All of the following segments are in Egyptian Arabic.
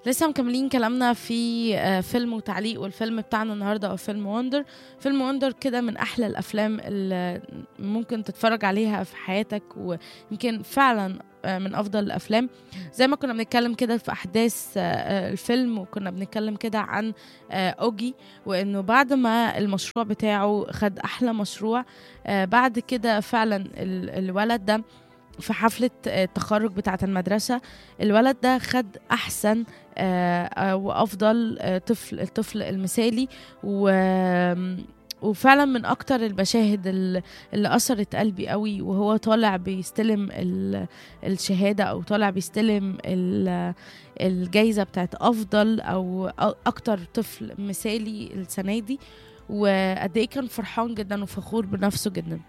لسه مكملين كلامنا في آه، فيلم وتعليق والفيلم بتاعنا النهارده هو فيلم وندر فيلم وندر كده من احلى الافلام اللي ممكن تتفرج عليها في حياتك ويمكن فعلا آه، من افضل الافلام زي ما كنا بنتكلم كده في احداث آه، آه، الفيلم وكنا بنتكلم كده عن آه، اوجي وانه بعد ما المشروع بتاعه خد احلى مشروع آه، بعد كده فعلا ال- الولد ده في حفلة آه، التخرج بتاعة المدرسة الولد ده خد أحسن آه، آه، وأفضل آه، طفل الطفل المثالي و وفعلا من اكتر المشاهد ال- اللي اثرت قلبي قوي وهو طالع بيستلم ال- الشهاده او طالع بيستلم ال- الجايزه بتاعت افضل او أ- اكتر طفل مثالي السنه دي وقد ايه كان فرحان جدا وفخور بنفسه جدا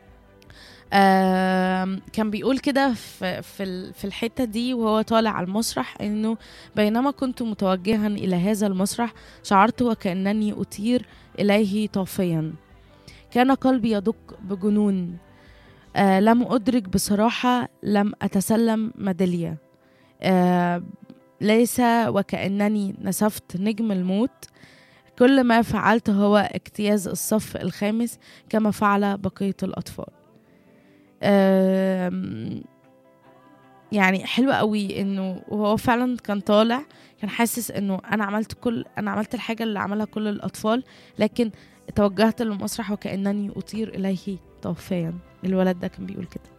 آم، كان بيقول كده في في ال- في الحته دي وهو طالع على المسرح انه بينما كنت متوجها الى هذا المسرح شعرت وكانني اطير اليه طافيا كان قلبي يدق بجنون آه لم ادرك بصراحه لم اتسلم ميداليه آه ليس وكانني نسفت نجم الموت كل ما فعلت هو اجتياز الصف الخامس كما فعل بقيه الاطفال آم، يعني حلو قوي انه وهو فعلا كان طالع كان حاسس انه انا عملت كل انا عملت الحاجه اللي عملها كل الاطفال لكن توجهت للمسرح وكانني اطير اليه طوفيا الولد ده كان بيقول كده